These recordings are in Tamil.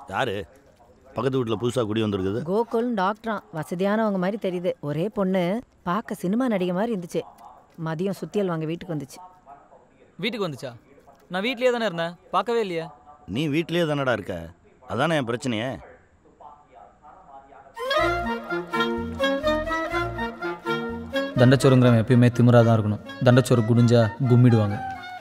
யாரு பக்கத்து வீட்டில் புதுசாக குடி வந்திருக்குது கோகுல் டாக்டராம் வசதியானவங்க மாதிரி தெரியுது ஒரே பொண்ணு பார்க்க சினிமா நடிகை மாதிரி இருந்துச்சு மதியம் சுத்தியல் வாங்க வீட்டுக்கு வந்துச்சு வீட்டுக்கு வந்துச்சா நான் வீட்லயே தானே இருந்தேன் பார்க்கவே இல்லையே நீ வீட்லயே தானடா இருக்க அதானே என் பிரச்சனையே தண்டச்சோறுங்கிறவன் எப்பயுமே திமிரா தான் இருக்கணும் தண்டச்சோறு குடிஞ்சா கும்மிடுவாங்க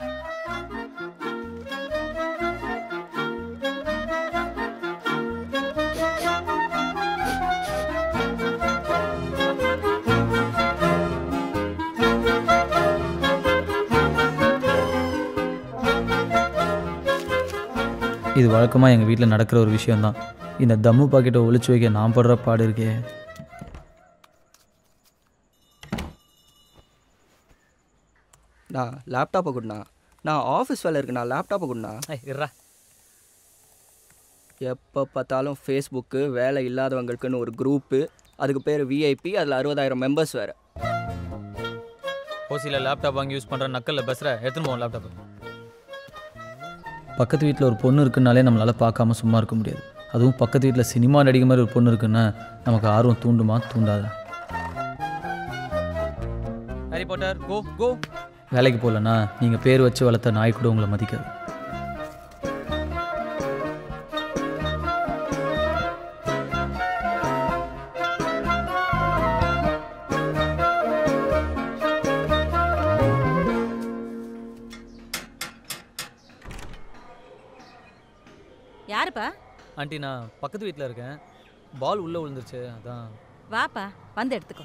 இது வழக்கமாக எங்கள் வீட்டில் நடக்கிற ஒரு விஷயம்தான் இந்த தம்மு பாக்கெட்டை ஒளிச்சு வைக்க நான் படுற பாடு இருக்கே நான் லேப்டாப்பை கொடுண்ணா நான் ஆஃபீஸ் வேலை இருக்குண்ணா லேப்டாப்பை கொடுண்ணா இருறா எப்போ பார்த்தாலும் ஃபேஸ்புக்கு வேலை இல்லாதவங்களுக்குன்னு ஒரு குரூப்பு அதுக்கு பேர் விஐபி அதில் அறுபதாயிரம் மெம்பர்ஸ் வேறு ஓசியில் லேப்டாப் வாங்கி யூஸ் பண்ணுற நக்கல்ல பேசுகிற எடுத்துன்னு போவோம் லேப்டாப் பக்கத்து வீட்டில் ஒரு பொண்ணு இருக்குன்னாலே நம்மளால் பார்க்காம சும்மா இருக்க முடியாது அதுவும் பக்கத்து வீட்டில் சினிமா நடிகை மாதிரி ஒரு பொண்ணு இருக்குன்னா நமக்கு ஆர்வம் தூண்டுமா தூண்டாதா ஹாரி பாட்டர் கோ கோ வேலைக்கு போகலன்னா நீங்கள் பேர் வச்சு வளர்த்த நாய் கூட உங்களை மதிக்காது யாருப்பா ஆண்டி நான் பக்கத்து வீட்டில் இருக்கேன் பால் உள்ளே விழுந்துருச்சு அதான் வாப்பா வந்து எடுத்துக்கோ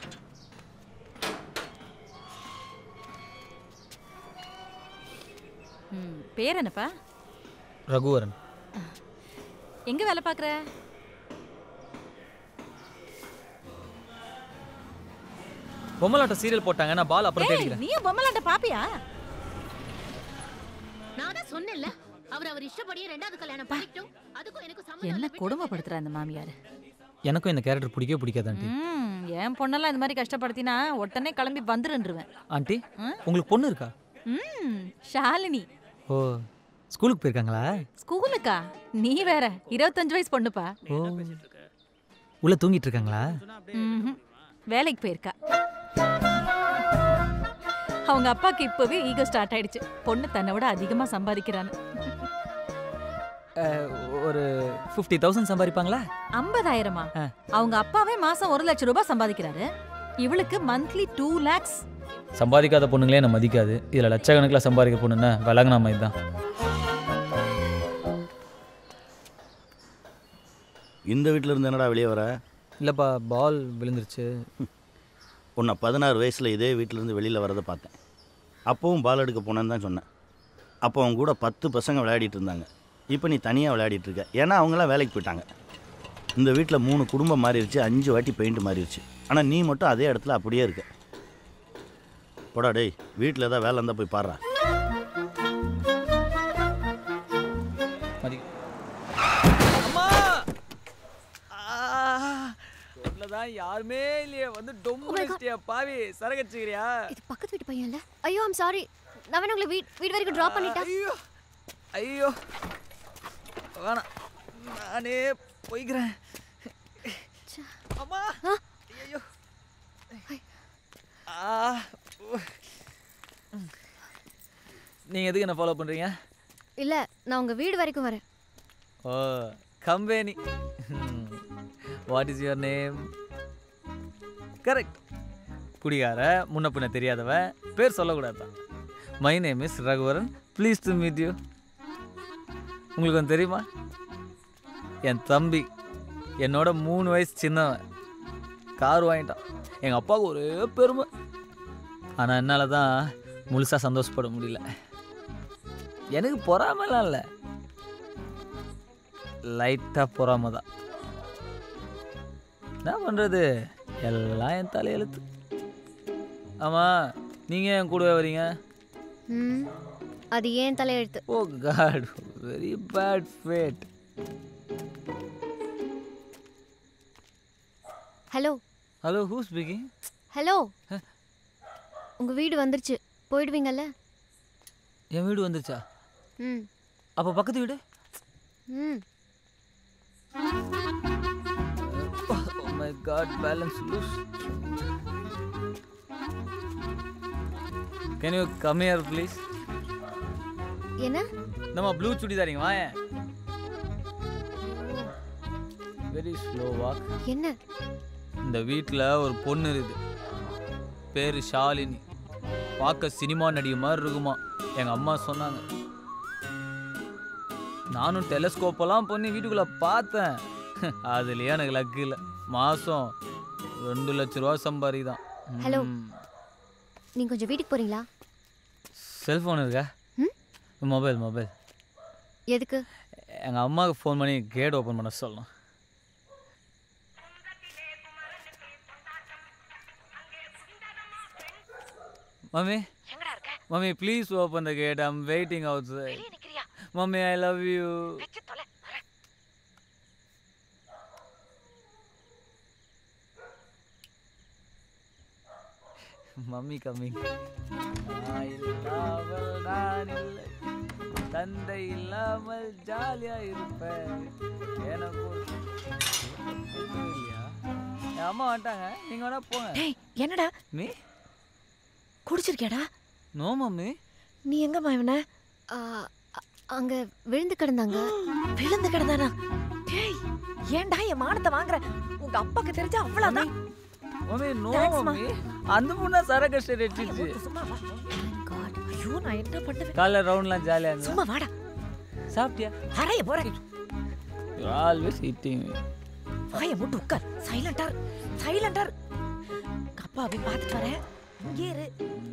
ம் பேர் என்னப்பா ரகுவரன் எங்க வேலை பார்க்குற பொம்மலாட்டம் சீரியல் போட்டாங்க நான் பால் அப்புறம் தேடிக்கிறேன் நீயும் பொம்மலாட்ட பாப்பியா நான் தான் சொன்னேன்ல அவர் அவர் இஷ்டப்படியே ரெண்டாவது கல்யாணம் பண்ணிக்கிட்டோம் அதுக்கும் எனக்கு சம்மதம் என்ன இல்ல, விட்டு கொடுமைப்படுத்துற அந்த மாமியார் எனக்கும் இந்த கேரக்டர் பிடிக்கவே பிடிக்காது ஆண்டி ம் என் பொண்ணெல்லாம் இந்த மாதிரி கஷ்டப்படுத்தினா உடனே கிளம்பி வந்துருன்றுவேன் ஆண்டி ஆ? உங்களுக்கு பொண்ணு இருக்கா ம் ஷாலினி ஓ ஸ்கூலுக்கு போயிருக்காங்களா ஸ்கூலுக்கா நீ வேற இருபத்தஞ்சு வயசு பொண்ணுப்பா ஓ உள்ள தூங்கிட்டு இருக்காங்களா ம்ஹும். வேலைக்கு போயிருக்கா அவங்க அப்பாக்கு இப்பவே ஈகோ ஸ்டார்ட் ஆயிடுச்சு பொண்ணு தன்னை விட அதிகமா சம்பாதிக்கிறான்னு ஒரு ஃபிஃப்டி தௌசண்ட் சம்பாதிப்பாங்களா ஐம்பதாயிரமா அவங்க அப்பாவே மாசம் ஒரு லட்சம் ரூபாய் சம்பாதிக்கிறாரு இவளுக்கு மந்த்லி டூ லேக்ஸ் சம்பாதிக்காத பொண்ணுங்களே என்ன மதிக்காது இதில் லட்சக்கணக்கில் சம்பாதிக்க பொண்ணுன்னா விலகினா மாதிரி தான் இந்த வீட்டில் இருந்து என்னடா வெளியே வர இல்லைப்பா பால் விழுந்துருச்சு உன்னை பதினாறு வயசில் இதே வீட்டிலேருந்து வெளியில் வரதை பார்த்தேன் அப்போவும் பால் எடுக்க போனேன்னு தான் சொன்னேன் அப்போ அவங்க கூட பத்து பசங்க விளையாடிட்டு இருந்தாங்க இப்போ நீ தனியாக விளையாடிட்டு இருக்க ஏன்னா அவங்களாம் வேலைக்கு போயிட்டாங்க இந்த வீட்டில் மூணு குடும்பம் மாறிடுச்சு அஞ்சு வாட்டி பெயிண்ட் மாறிடுச்சு ஆனால் நீ மட்டும் அதே இடத்துல அப்படியே இருக்க போடா டேய் வீட்டில் ஏதாவது வேலை இருந்தால் போய் பாடுறா மதி தான் யாருமே இல்லையே வந்து டொம்மு பாவி சரகச்சுக்கிறியா இது பக்கத்து வீட்டு பையன்ல ஐயோ ஐம் சாரி நான் வேணா உங்களை வீட் வீடு வரைக்கும் ட்ராப் பண்ணிட்டேன் ஐயோ ஐயோ வேணாம் நானே போய்க்கிறேன் அம்மா ஐயோ ஆ உ. நீங்க எதுக்கு என்ன ஃபாலோ பண்றீங்க இல்ல நான் உங்க வீடு வரைக்கும் வரேன் oh company what is your name correct குடிகார முன்ன பின்ன தெரியாதவ பேர் சொல்லக்கூடாதான் my name is Raghuvaran please to meet you உங்களுக்கு வந்து தெரியுமா என் தம்பி என்னோட மூணு வயசு சின்னவன் கார் வாங்கிட்டான் எங்கள் அப்பாவுக்கு ஒரே பெருமை ஆனால் என்னால் தான் முழுசாக சந்தோஷப்பட முடியல எனக்கு பொறாமலாம் இல்லை லைட்டாக பொறாம தான் என்ன பண்ணுறது எல்லாம் என் தலையெழுத்து ஆமாம் நீங்கள் என் கூடவே வரீங்க ம் அது ஏன் தலையெழுத்து oh God very bad fate hello hello who speaking hello உங்க வீடு வந்துருச்சு போயிடுவீங்கல்ல என் வீடு வந்துருச்சா ம் அப்போ பக்கத்து வீடு ம் Oh my god, balance loose. Can you come here please? என்ன நம்ம ப்ளூ சுடிதாரிங்க வாயேன் வெரி ஸ்லோ வாக் என்ன இந்த வீட்டில் ஒரு பொண்ணு இருக்குது பேர் ஷாலினி பார்க்க சினிமா நடிகை மாதிரி இருக்குமா எங்கள் அம்மா சொன்னாங்க நானும் டெலஸ்கோப்பெல்லாம் பண்ணி வீட்டுக்குள்ளே பார்த்தேன் அதுலேயே எனக்கு லக்கு இல்லை மாதம் ரெண்டு லட்ச ரூபா சம்பாதிதான் Hello. நீங்க கொஞ்சம் வீட்டுக்கு போறீங்களா செல்ஃபோன் இருக்கா மொபைல் மொபைல் எதுக்கு எங்கள் அம்மாவுக்கு ஃபோன் பண்ணி கேட் ஓப்பன் பண்ண சொல்லணும் mummy mummy please open the gate I'm waiting அவுட் சைட் mummy I love you mummy coming இல்லாமல் நான் இல்லை தந்தை இல்லாமல் ஜாலியா இருப்பேன் எனக்கு ஒரு தந்தை இல்லையா என் அம்மா வந்துட்டாங்க நீங்க வேணா போங்க டேய் என்னடா மீ குடிச்சிருக்கியாடா நோ மம்மி நீ எங்க மாயவன ஆ, அ- அங்க விழுந்து கிடந்தாங்க விழுந்து கிடந்தானா டேய் ஏன்டா என் மானத்தை வாங்குற உங்க அப்பாக்கு தெரிஞ்சா அவ்வளவுதான் mummy no Thanks, ma. Mummy அந்த பொண்ணா சரக்கு ஸ்டேட் அடிச்சிச்சு சும்மா வா God, ஐயோ நான் என்ன பண்ணுவேன் காலைல ரவுண்ட்லாம் ஜாலியாக இருந்தா சும்மா வாடா சாப்பிட்டியா அறைய போறேன் யூ ஆல்வேஸ் ஈட்டிங் வாயை மூட்டு உட்கார் சைலண்டா சைலண்டா அப்பா போய் பார்த்துட்டு வரேன் இங்கே இரு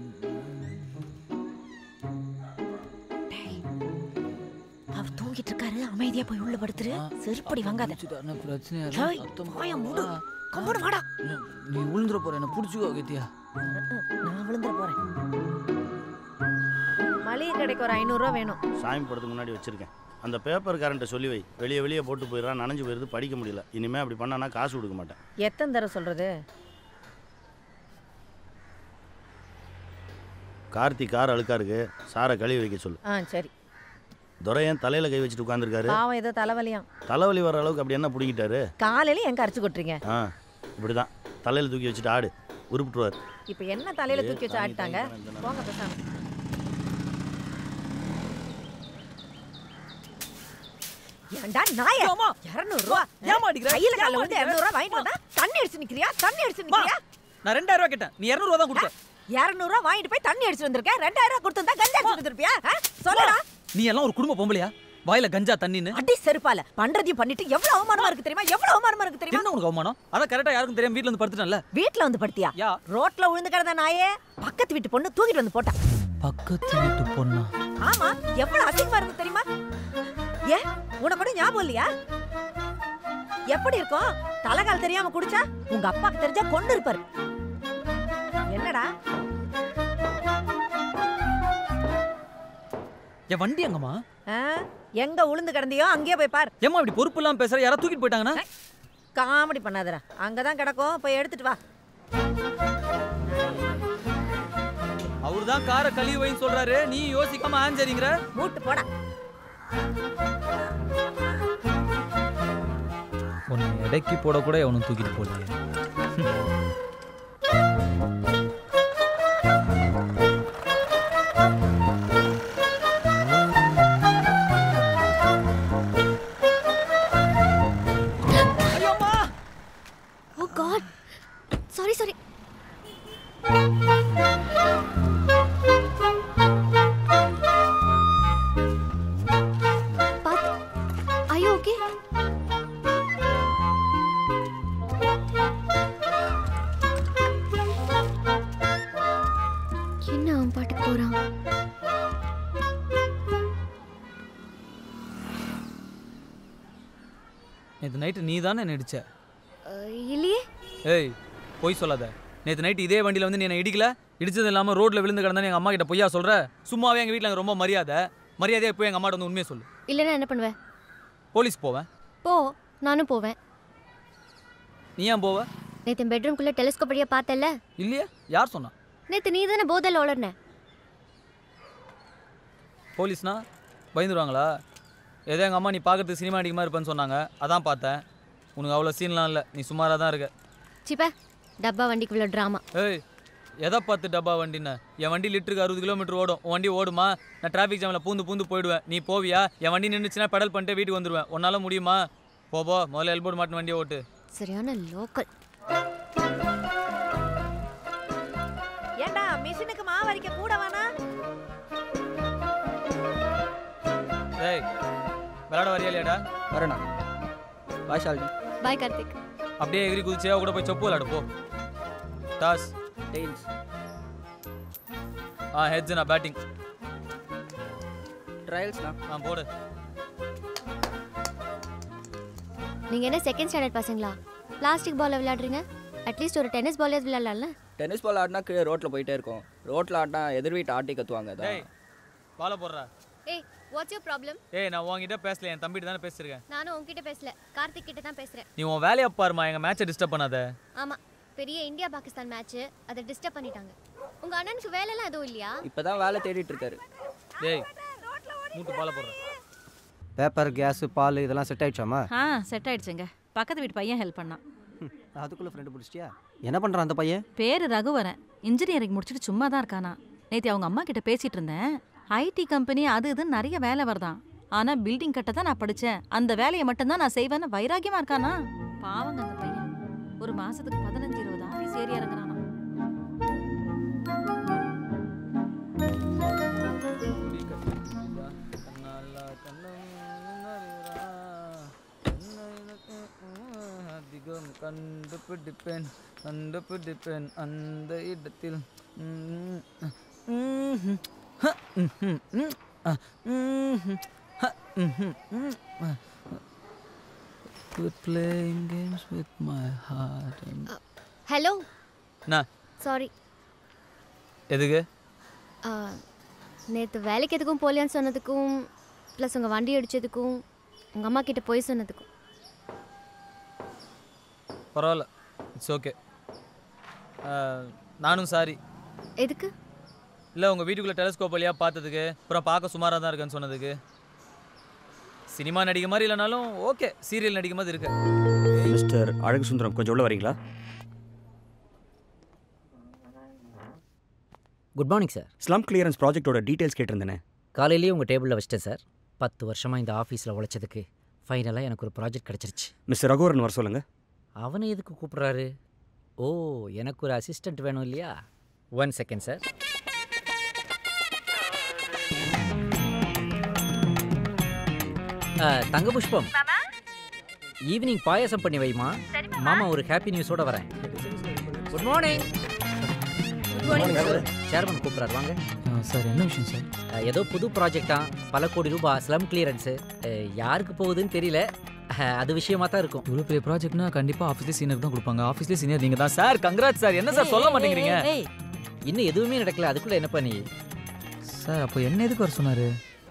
டேய், அவர் தூங்கிட்டு இருக்காரு அமைதியா போய் உள்ள படுத்துரு செருப்படி வாங்காத பிரச்சனையா ஏய், வாயை மூடு கம்முனு வாடா நீ விழுந்துற போற என்ன பிடிச்சிக்கோ கத்தியா நான் விழுந்துற போறேன் மளிகை கடைக்கு ஒரு ஐநூறுரூவா வேணும் சாமி படத்துக்கு முன்னாடி வச்சுருக்கேன் அந்த பேப்பர் கரண்ட்டை சொல்லி வை வெளியே வெளியே போட்டு போயிடறான் நனைஞ்சு போயிடுது படிக்க முடியல இனிமேல் அப்படி பண்ணானா காசு கொடுக்க மாட்டேன் எத்தனை தடவை சொல்றது கார்த்தி கார் அழுக்கா இருக்கு சாரை கழுவி வைக்க சொல்லு ஆ சரி துரையன் தலையில் கை வச்சுட்டு உட்காந்துருக்காரு பாவம் ஏதோ தலைவலியாம் தலைவலி வர அளவுக்கு அப்படி என்ன பிடிங்கிட்டாரு காலையில எங்க அரைச்சு கொட்டுறீங்க ஆ இப்படி தான் தலையில் தூக்கி வச்சுட்டு ஆடு உருப்பிட்டுருவார் இப்போ என்ன தலையில தூக்கி வச்சு ஆடிட்டாங்க போங்க பேசாம ஏன்டா நாய இருநூறு ரூபா ஏம்மா அடிக்கிற? கையில கால ஏம்மா வந்து அடிக்கிற? இருநூறு ரூபா வாங்கிட்டு வந்தா தண்ணி அடிச்சு நிக்கிறியா தண்ணி அடிச்சு நிக்கிறியா நான் ரெண்டாயிரம் ரூபா கேட்டேன் நீ இரநூறுவா தான் கொடுத்த இருநூறு ரூபா வாங்கிட்டு போய் தண்ணி அடிச்சு வந்திருக்க ரெண்டாயிரம் ரூபா கொடுத்து கஞ்சா அடிச்சு வந்திருப்பியா ஆ? சொல்லுடா நீ எல்லாம் ஒரு குடும்ப பொம்பளையா வாயில கஞ்சா தண்ணின்னு அடி செருப்பால பண்றதையும் பண்ணிட்டு எவ்வளவு அவமானமா இருக்கு தெரியுமா எவ்வளவு அவமானமா இருக்கு தெரியுமா என்ன உனக்கு அவமானம் அதான் கரெக்டா யாருக்கும் தெரியாம வீட்ல வந்து படுத்துட்டேன்ல வீட்ல வந்து படுத்தியா யா ரோட்ல விழுந்து கிடந்த நாயே பக்கத்து வீட்டு பொண்ணு தூக்கிட்டு வந்து போட்டா பக்கத்து வீட்டு பொண்ணா ஆமா எவ்வளவு அசிங்கமா இருக்கு தெரியுமா ஏ உனக்கு கூட ஞாபகம் இல்லையா எப்படி இருக்கும் தலைகால் தெரியாம குடிச்சா உங்க அப்பாக்கு தெரிஞ்சா கொண்டு இருப்பாரு என்னடா என் வண்டி எங்கம்மா ஆ? எங்க உளுந்து கிடந்தியோ அங்கேயே போய் பார் ஏம்மா இப்படி பொறுப்பு இல்லாம பேசுற யாராவது தூக்கிட்டு போயிட்டாங்கன்னா காமெடி பண்ணாதடா அங்கதான் கிடக்கும் போய் எடுத்துட்டு வா அவர்தான் காரை கழுவி வைன்னு சொல்றாரு நீ யோசிக்காம ஆஞ்சரிங்கிற மூட்டு போடா உன்னை எடைக்கு போட கூட எவனும் தூக்கிட்டு போடலையே ஓ காட் சாரி சாரி பாத்து ஐயோ ஓகே என்ன அவன் பாட்டுக்கு போறான் நேற்று நைட்டு நீ தானே நடிச்ச அஹ், இல்லையே ஏய் பொய் சொல்லாத நேற்று நைட்டு இதே வண்டியில் வந்து நீ என்னை இடிக்கல இடிச்சது இல்லாமல் ரோட்டில் விழுந்து கிடந்தானே எங்கள் அம்மா கிட்ட பொய்யா சொல்ற சும்மாவே எங்கள் வீட்டில் ரொம்ப மரியாதை மரியாதையாக போய் எங்கள் அம்மாட்ட வந்து உண்மையை சொல்லு இல்லைன்னா என்ன பண்ணுவேன் போலீஸ் போவேன் போ நானும் போவேன் நீ ஏன் போவ நேத்து பெட்ரூம்குள்ள டெலிஸ்கோப் வழியா பார்த்தல இல்லையா யார் சொன்னா நேத்து நீ தானே போதையில் உளர்ன போலீஸ்னா பயந்துருவாங்களா ஏதோ எங்கள் அம்மா நீ பார்க்கறதுக்கு சினிமா அடிக்கமாக இருப்பேன்னு சொன்னாங்க அதான் பார்த்தேன் உனக்கு அவ்வளோ சீன்லாம் இல்லை நீ சுமாராக தான் இருக்க சிப்ப டப்பா வண்டிக்குள்ள ட்ராமா ஏய் எதை பார்த்து டப்பா வண்டின்னு என் வண்டி லிட்டருக்கு அறுபது கிலோமீட்டர் ஓடும் உன் வண்டி ஓடுமா நான் டிராஃபிக் ஜாமில் பூந்து பூந்து போயிடுவேன் நீ போவியா என் வண்டி நின்றுச்சுன்னா பெடல் பண்ணிட்டு வீட்டுக்கு வந்துடுவேன் உன்னால் முடியுமா போ போ முதல்ல எல்போர்ட் மாட்டின வண்டியை ஓட்டு சரியான லோக்கல் ஏண்டா மிஷினுக்கு மாவரிக்க கூட வேணா ஏய் விளையாட வரியா இல்லையாடா வரேண்ணா பாய் ஷாலினி பாய் கார்த்திக் அப்படியே எகிரி குதிச்சே கூட போய் சொப்பு விளையாடு போ டாஸ் டெய்ல்ஸ் ஆ ஹெட்ஸ் நான் பேட்டிங் ட்ரையல்ஸ்ண்ணா ஆ போடு நீங்க என்ன செகண்ட் ஸ்டாண்டர்ட் பசங்களா பிளாஸ்டிக் பால்ல விளையாடுறீங்க அட்லீஸ்ட் ஒரு டென்னிஸ் பால்ல விளையாடலாம்ல டென்னிஸ் பால் ஆடினா கீழே ரோட்டில் போயிட்டே இருக்கும் ரோட்டில் ஆடினா எதிர் வீட்டு ஆட்டி கத்துவாங்க டேய் தான் பாலை போடுறா ஏய் வாட்ஸ் யூர் ப்ராப்ளம் ஏய் நான் உன்கிட்ட பேசல என் தம்பிட்டு தானே பேசியிருக்கேன் நானும் உன்கிட்ட பேசல கார்த்திக் கிட்ட தான் பேசுறேன் நீ உன் வேலையை பாருமா எங்கள் மேட்சை டிஸ்டர்ப் பண்ணாத ஆமா பெரிய இந்தியா பாகிஸ்தான் மேட்ச் அதை டிஸ்டர்ப் பண்ணிட்டாங்க உங்க அண்ணனுக்கு வேலைலாம் எதுவும் இல்லையா இப்போ தான் வேலை தேடிட்டு இருக்காரு டேய் மூட்டு பாலை போடுறேன் பேப்பர் கேஸு பால் இதெல்லாம் செட் ஆயிடுச்சாமா ஆ செட் ஆயிடுச்சுங்க பக்கத்து வீட்டு பையன் ஹெல்ப் பண்ணான் அதுக்குள்ளே ஃப்ரெண்டு பிடிச்சிட்டியா என்ன பண்ணுறான் அந்த பையன் பேரு ரகுவரன் இன்ஜினியரிங் முடிச்சுட்டு சும்மா தான் இருக்கானா நேற்று அவங்க அம்மா கிட்ட பேசிட்டு இருந்தேன் ஐடி கம்பெனி அது இதுன்னு நிறைய வேலை வருதான் ஆனா பில்டிங் கட்ட தான் நான் படிச்சேன் அந்த வேலையை மட்டும்தான் நான் செய்வேன்னு வைராக்கியமா இருக்கானா பாவங்க அந்த பையன் ஒரு மாசத்துக்கு பதினஞ்சு இருபது ஆஃபீஸ் ஏறி இறங்குறானா அதிகம் கண்டுபிடிப்பேன் கண்டுபிடிப்பேன் அந்த இடத்தில் ம், ம், ஹ, ம், ம், அ, ம், ஹ, ம், ம், அ. Quit playing games with my heart and- hello என்ன சாரி எதுக்கு நேற்று வேலைக்கு எதுக்கும் போலியான்னு சொன்னதுக்கும் ப்ளஸ் உங்கள் வண்டி அடிச்சதுக்கும் உங்கள் அம்மா கிட்ட போய் சொன்னதுக்கும் பரவாயில்ல இட்ஸ் ஓகே நானும் சாரி எதுக்கு இல்லை உங்கள் வீட்டுக்குள்ளே டெலஸ்கோப் வழியாக பார்த்ததுக்கு அப்புறம் பார்க்க சுமாராக தான் இருக்கேன்னு சொன்னதுக்கு சினிமா நடிக்க மாதிரி இல்லைனாலும் ஓகே சீரியல் நடிக்க மாதிரி இருக்கு மிஸ்டர் அழகு சுந்தரம் கொஞ்சம் உள்ள வரீங்களா good morning sir slum clearance ப்ராஜெக்ட்டோட டீடைல்ஸ் கேட்டிருந்தேனே காலையிலேயே உங்கள் டேபிளில் வச்சிட்டேன் சார் பத்து வருஷமாக இந்த ஆஃபீஸில் உழைச்சதுக்கு ஃபைனலாக எனக்கு ஒரு ப்ராஜெக்ட் கிடச்சிருச்சு மிஸ்டர் ரகுவரன் வர சொல்லுங்க அவனை எதுக்கு கூப்பிட்றாரு ஓ எனக்கு ஒரு அசிஸ்டண்ட் வேணும் இல்லையா ஒன் செகண்ட் சார் தங்க புஷ்பம் ஈவினிங் பாயாசம் பண்ணி வைமா மாமா ஒரு ஹாப்பி நியூஸோட வரேன் குட் மார்னிங் சேர்மன் கூப்பிட்றாரு வாங்க சார் என்ன விஷயம் சார் அஹ், ஏதோ புது ப்ராஜெக்டா பல கோடி ரூபாய் ஸ்லம் கிளியரன்ஸு யாருக்கு போகுதுன்னு தெரியல அஹ், அது விஷயமா தான் இருக்கும் இவ்வளோ பெரிய ப்ராஜெக்ட்னா கண்டிப்பாக ஆஃபீஸ்லேயே சீனியர் தான் கொடுப்பாங்க ஆஃபீஸ்லேயே சீனியர் நீங்கள் தான் சார் கங்க்ராட் சார் என்ன சார் சொல்ல மாட்டேங்கிறீங்க ஏய், இன்னும் எதுவுமே நடக்கல அதுக்குள்ள என்ன பண்ணி சார் அப்போ என்ன எதுக்கு வர சொன்னார்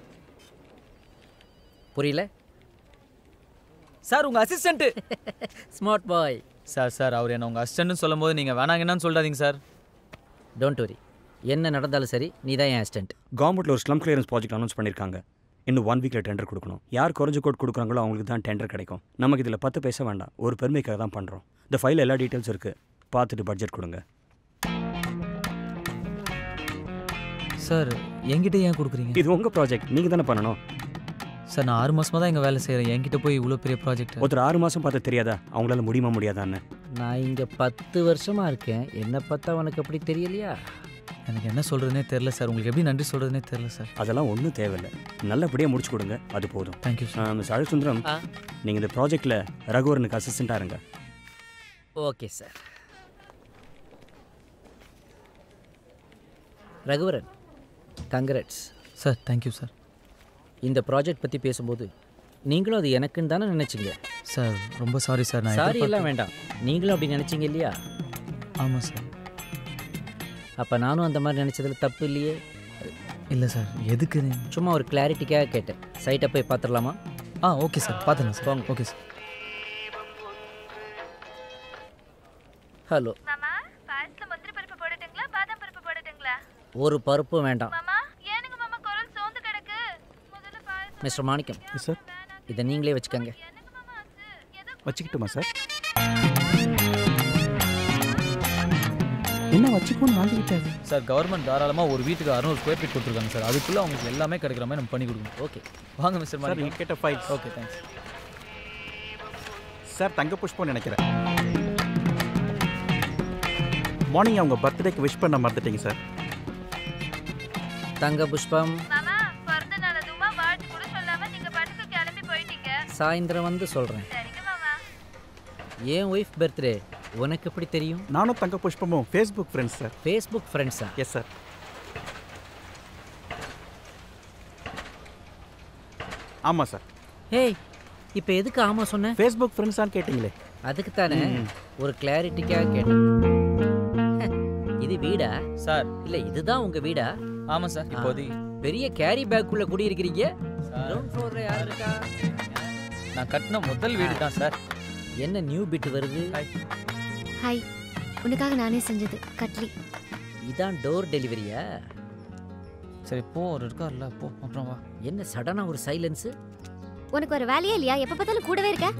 புரியல சார் உங்கள் assistant smart boy sir sir அவர் என்ன உங்கள் அசிஸ்டன்ட்னு சொல்லும்போது நீங்கள் வேணாங்கன்னு சொல்லிடாதீங்க சார் டோன்ட் வரி என்ன நடந்தாலும் சரி நீ தான் என் அசிஸ்டன்ட் கவர்மெண்ட்ல ஒரு ஸ்லம் கிளியரன்ஸ் ப்ராஜெக்ட் அனௌன்ஸ் பண்ணியிருக்காங்க இன்னும் ஒன் வீக்கில் டெண்டர் கொடுக்கணும் யார் குறைஞ்ச கோட் கொடுக்குறாங்களோ அவங்களுக்கு தான் டெண்டர் கிடைக்கும் நமக்கு இதில் பத்து பைசா வேண்டாம் ஒரு பெருமைக்காக தான் பண்ணுறோம் இந்த ஃபைல் எல்லா டீட்டெயில்ஸ் இருக்குது பார்த்துட்டு பட்ஜெட் கொடுங்க சார் என்கிட்ட ஏன் கொடுக்குறீங்க இது உங்கள் ப்ராஜெக்ட் நீங்கள் தானே பண்ணணும் சார் நான் ஆறு மாசமா தான் இங்கே வேலை செய்கிறேன் என்கிட்ட போய் இவ்வளோ பெரிய ப்ராஜெக்ட் ஒருத்தர் ஆறு மாதம் பார்த்து தெரியாதா அவங்களால முடியுமா முடியாதான்னு நான் இங்கே பத்து வருஷமா இருக்கேன் என்னை பார்த்தா உனக்கு அப்படி தெரியலையா எனக்கு என்ன சொல்கிறதுனே தெரில சார் உங்களுக்கு எப்படி நன்றி சொல்கிறதுனே தெரில சார் அதெல்லாம் ஒன்றும் தேவையில்லை நல்லபடியாக முடிச்சு கொடுங்க அது போதும் தேங்க்யூ சார் மிஸ் அழகுசுந்தரம் ஆ. நீங்கள் இந்த ப்ராஜெக்டில் ரகுவரனுக்கு அசிஸ்டண்ட்டாக இருங்க okay sir Raghuvaran congrats sir thank you sir இந்த ப்ராஜெக்ட் பற்றி பேசும்போது நீங்களும் அது எனக்குன்னு தானே நினச்சிங்க சார் ரொம்ப சாரி சார் நான் சாரி எல்லாம் வேண்டாம் நீங்களும் அப்படி நினச்சிங்க இல்லையா ஆமாம் சார் அப்போ நானும் அந்த மாதிரி நினச்சதுல தப்பு இல்லையே இல்லை சார் எதுக்கு நீ- சும்மா ஒரு கிளாரிட்டிக்காக கேட்டேன் சைட்டை போய் பார்த்துடலாமா ஆ ஓகே சார் பார்த்துங்க சார் போங்க. ஓகே சார் ஹலோ மாமா பாயசத்துல முந்திரி பருப்பு போடட்டுங்களா பாதாம் பருப்பு போடட்டுங்களா ஒரு பருப்பும் வேண்டாம் மாமா ஏனுங்க மாமா குரல் சோர்ந்து கிடக்கு முதல்ல பாயசம் மிஸ்டர் மாணிக்கம் சார் இதை நீங்களே வச்சுக்கோங்க என்னங்க மாமா ஆச்சு ஏதோ வச்சுக்கிட்டுமா சார் என்ன வச்சுக்கோன்னு வாங்கிக்கிட்டாரு சார் கவர்மெண்ட் தாராளமாக ஒரு வீட்டுக்கு அறுநூறு ஸ்கொயர் ஃபீட் கொடுத்துருக்காங்க சார் அதுக்குள்ளே அவங்களுக்கு எல்லாமே கிடைக்கிற மாதிரி நம்ம பண்ணி கொடுக்கணும் ஓகே வாங்க மிஸ்டர் சார் மாணிக்கம் நீங்கள் கேட்ட ஃபைல்ஸ் ஓகே தேங்க்ஸ் சார் தங்க புஷ்பம்னு நினைக்கிறேன் மார்னிங் அவங்க பர்த்டேக்கு விஷ் பண்ண மறந்துட்டீங்க சார் தங்க புஷ்பம் மாமா பிறந்த நாள் அதுவுமா வாழ்த்து கூட சொல்லாம நீங்க பாட்டுக்கு கிளம்பி போயிட்டீங்க சாயந்தரம் வந்து சொல்கிறேன் சரிங்க மாமா என் ஒய்ஃப் பர்த்டே உனக்கு எப்படி தெரியும் நானும் தங்க புஷ்பமும் ஃபேஸ்புக் ஃப்ரெண்ட்ஸ் சார் ஃபேஸ்புக் ஃப்ரெண்ட்ஸா எஸ் சார் ஆமாம் சார் ஏய் இப்போ எதுக்கு ஆமா சொன்ன ஃபேஸ்புக் ஃப்ரெண்ட்ஸான்னு கேட்டிங்களே அதுக்கு தானே ஒரு கிளாரிட்டிக்காக கேட்டேன் இது வீடா சார் இல்ல இதுதான் உங்க வீடா ஆமாம் சார் இப்போதைக்கு பெரிய கேரி பேக்குள்ள குடியிருக்கிறீங்க சார் கிரவுண்ட் ஃப்ளோர்ல யார் இருக்கா நான் கட்டின முதல் வீடு தான் சார் என்ன நியூ பிட் வருது ஹாய் உனக்காக நானே செஞ்சது கட்லி இதான் டோர் டெலிவரியா சரி போ ஒரு இருக்கார்ல போ அப்புறம் வா என்ன சடனா ஒரு சைலன்ஸ் உனக்கு ஒரு வேலையே இல்லையா எப்ப பார்த்தாலும் கூடவே இருக்க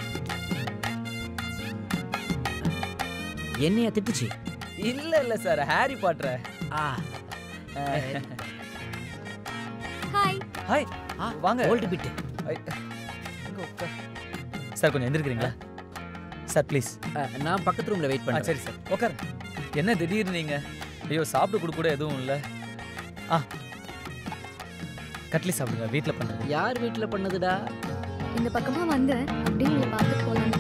என்னையா திட்டுச்சு இல்ல இல்ல சார் ஹாரி பாட்டர் ஆ ஹாய் ஹாய் வாங்க ஓல்டு பிட் எங்க உட்கார் சார் கொஞ்சம் எந்திருக்கிறீங்களா சார் ப்ளீஸ் நான் பக்கத்து ரூம்ல வெயிட் ஆ பண்ணேன் சரி சார் உட்கார் என்ன திடீர்னு நீங்க ஐயோ சாப்பிட்டு கொடுக்க கூட எதுவும் இல்லை ஆ கட்லி சாப்பிடுங்க வீட்டில் பண்ணுங்க யார் வீட்ல பண்ணதுடா இந்த பக்கமா வந்து அப்படியே உங்களை பார்த்து போலாம்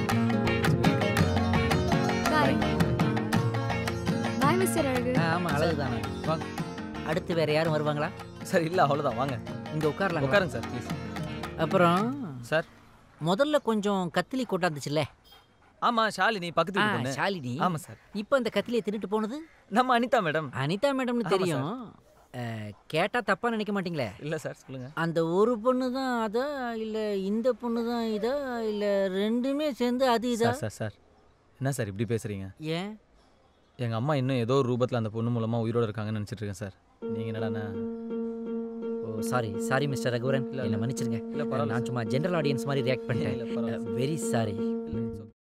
பாய் பாய் மிஸ்டர் அழகு ஆ, ஆமா அழகுதானே வாங்க அடுத்து வேற யாரும் வருவாங்களா சார் இல்லை அவ்வளோதான் வாங்க இங்க உட்காரலாம் உட்காருங்க சார் ப்ளீஸ் அப்புறம் சார் முதல்ல கொஞ்சம் கத்திலி கொண்டாந்துச்சுல்ல ஆமா ஷாலினி பக்கத்து ஆ, வீட்டு பொண்ணு ஷாலினி ஆமா சார் இப்போ அந்த கத்திலியை தின்னுட்டு போனது நம்ம அனிதா மேடம் அனிதா மேடம்னு ஆமா தெரியும் அஹ், கேட்டா தப்பா நினைக்க மாட்டீங்களே இல்லை சார் சொல்லுங்க அந்த ஒரு பொண்ணு தான் அதா இல்ல இந்த பொண்ணு தான் இதா இல்ல ரெண்டுமே சேர்ந்து அது இதா சார் சார் சார் என்ன சார் இப்படி பேசுறீங்க ஏன் எங்க அம்மா இன்னும் ஏதோ ஒரு ரூபத்தில் அந்த பொண்ணு மூலமா உயிரோட இருக்காங்கன்னு நினைச்சிட்டு இருக்கேன் சார் நீங்க என்னடா oh sorry sorry mister Raghuvaran இல்ல, என்ன இல்ல. மன்னிச்சிருங்க இல்ல, பரவாயில்ல நான் சும்மா ஜென்ரல் ஆடியன்ஸ் மாதிரி ரியாக்ட் இல்ல, பண்ணிட்டேன் பரவாயில்ல. வெரி சாரி இல்லை